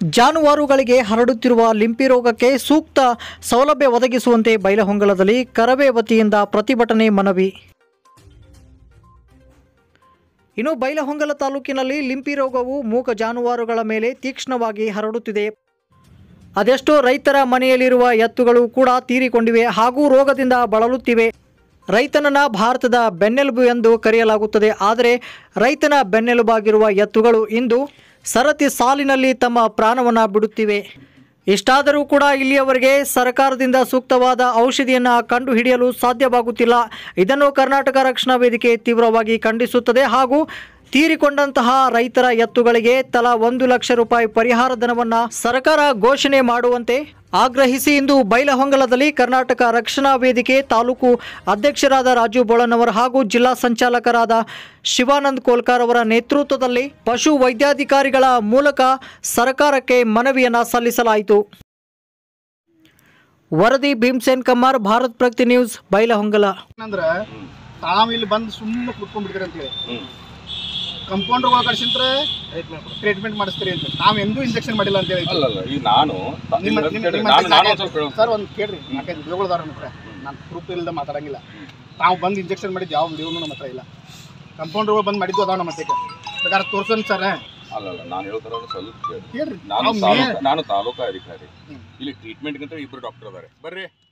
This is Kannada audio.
ಜಾನುವಾರುಗಳಿಗೆ ಹರಡುತ್ತಿರುವ ಲಿಂಪಿ ರೋಗಕ್ಕೆ ಸೂಕ್ತ ಸೌಲಭ್ಯ ಒದಗಿಸುವಂತೆ ಬೈಲಹೊಂಗಲದಲ್ಲಿ ಕರವೇ ವತಿಯಿಂದ ಪ್ರತಿಭಟನೆ ಮನವಿ ಇನ್ನು ಬೈಲಹೊಂಗಲ ತಾಲೂಕಿನಲ್ಲಿ ಲಿಂಪಿ ರೋಗವು ಮೂಕ ಜಾನುವಾರುಗಳ ಮೇಲೆ ತೀಕ್ಷ್ಣವಾಗಿ ಹರಡುತ್ತಿದೆ ಅದೆಷ್ಟೋ ರೈತರ ಮನೆಯಲ್ಲಿರುವ ಎತ್ತುಗಳು ಕೂಡ ತೀರಿಕೊಂಡಿವೆ ಹಾಗೂ ರೋಗದಿಂದ ಬಳಲುತ್ತಿವೆ ರೈತನನ್ನ ಭಾರತದ ಬೆನ್ನೆಲುಬು ಎಂದು ಕರೆಯಲಾಗುತ್ತದೆ ಆದರೆ ರೈತನ ಬೆನ್ನೆಲುಬಾಗಿರುವ ಎತ್ತುಗಳು ಇಂದು ಸರತಿ ಸಾಲಿನಲ್ಲಿ ತಮ್ಮ ಪ್ರಾಣವನ್ನು ಬಿಡುತ್ತಿವೆ ಇಷ್ಟಾದರೂ ಕೂಡ ಇಲ್ಲಿಯವರೆಗೆ ಸರ್ಕಾರದಿಂದ ಸೂಕ್ತವಾದ ಔಷಧಿಯನ್ನು ಕಂಡುಹಿಡಿಯಲು ಸಾಧ್ಯವಾಗುತ್ತಿಲ್ಲ ಇದನ್ನು ಕರ್ನಾಟಕ ರಕ್ಷಣಾ ವೇದಿಕೆ ತೀವ್ರವಾಗಿ ಖಂಡಿಸುತ್ತದೆ ಹಾಗೂ ತೀರಿಕೊಂಡಂತಹ ರೈತರ ಎತ್ತುಗಳಿಗೆ ತಲಾ ಒಂದು ಲಕ್ಷ ರೂಪಾಯಿ ಪರಿಹಾರ ಧನವನ್ನು ಸರ್ಕಾರ ಘೋಷಣೆ ಮಾಡುವಂತೆ ಆಗ್ರಹಿಸಿ ಇಂದು ಬೈಲಹೊಂಗಲದಲ್ಲಿ ಕರ್ನಾಟಕ ರಕ್ಷಣಾ ವೇದಿಕೆ ತಾಲೂಕು ಅಧ್ಯಕ್ಷರಾದ ರಾಜು ಬೋಳನವರ್ ಹಾಗೂ ಜಿಲ್ಲಾ ಸಂಚಾಲಕರಾದ ಶಿವಾನಂದ್ ಕೋಲ್ಕಾರ್ ಅವರ ನೇತೃತ್ವದಲ್ಲಿ ಪಶು ವೈದ್ಯಾಧಿಕಾರಿಗಳ ಮೂಲಕ ಸರ್ಕಾರಕ್ಕೆ ಮನವಿಯನ್ನ ಸಲ್ಲಿಸಲಾಯಿತು ವರದಿ ಭೀಮ್ಸೇನ್ ಕಮ್ಮಾರ್ ಭಾರತ್ ಪ್ರಗತಿ ನ್ಯೂಸ್ ಬೈಲಹೊಂಗಲ ಅಂದ್ರೆ ತಾವು ಇಲ್ಲಿ ಬಂದು ಸುಮ್ಮನೆ ಕುತ್ಕೊಂಡ್ಬಿಡ್ತೀರಿ ಅಂತೇಳಿ ಕಂಪೌಂಡರ್ಗಳು ಕಳ್ಸಿಂದ್ರೆ ಟ್ರೀಟ್ಮೆಂಟ್ ಮಾಡಿಸ್ತೀರಿ ಅಂತ ನಾವು ಎಂದೂ ಇಂಜೆಕ್ಷನ್ ಮಾಡಿಲ್ಲ ಅಂತ ಹೇಳಿ ಅಲ್ಲಲ್ಲ ಈಗ ನಾನು ತ- ನಿಮ್ಮ- ನಿಮ್ಗೆ ನಿಮ್ಮ- ಕೇಳಿ, ನಿಮ್ಮ ನಾನು ನಾನು ಹತ್ರ ಒಂದ್ ಸ್ವಲ್ಪ ಹೇಳೋದು. ಸರ್ ಒಂದು ಕೇಳ್ರಿ ನಾಲ್ಕೈದು ವಿಡಿಯೋಗಳದಾರ ನಮ್ಮ ಹತ್ರ ನಾನು ಪ್ರೂಫ್ ಇಲ್ಲದೆ ಮಾತಾಡಂಗಿಲ್ಲ ತಾವು ಬಂದು ಇಂಜೆಕ್ಷನ್ ಮಾಡಿದ್ದು ಯಾವ ವಿಡಿಯೋನು ನಮ್ಮ ಹತ್ರ ಇಲ್ಲ ಕಂಪೌಂಡರ್ಗಳು ಬಂದು ಮಾಡಿದ್ದು ಅದಾವ ನಮ್ಮ ಹತ್ತಿರ ಬೇಕಾದ್ರೆ ತೋರ್ಸೋಣ ಸರ್ ಅಲ್ಲಲ್ಲ ನಾನು ಹೇಳ್ತಿರೋದು ಸ್ವಲ್ಪ ಕೇಳಿ ಹೇಳ್ರಿ ನಾನು ನಾವು ತಾಲೂಕ ಮೇ- ನಾನು ತಾಲೂಕಾ ಅಧಿಕಾರಿ ಹ್ಮ್. ಇಲ್ಲಿ ಟ್ರೀಟ್ಮೆಂಟ್ ಅಂತ ಇಬ್ರು ಡಾಕ್ಟರ್ ಅದಾರೆ ಬರ್ರಿ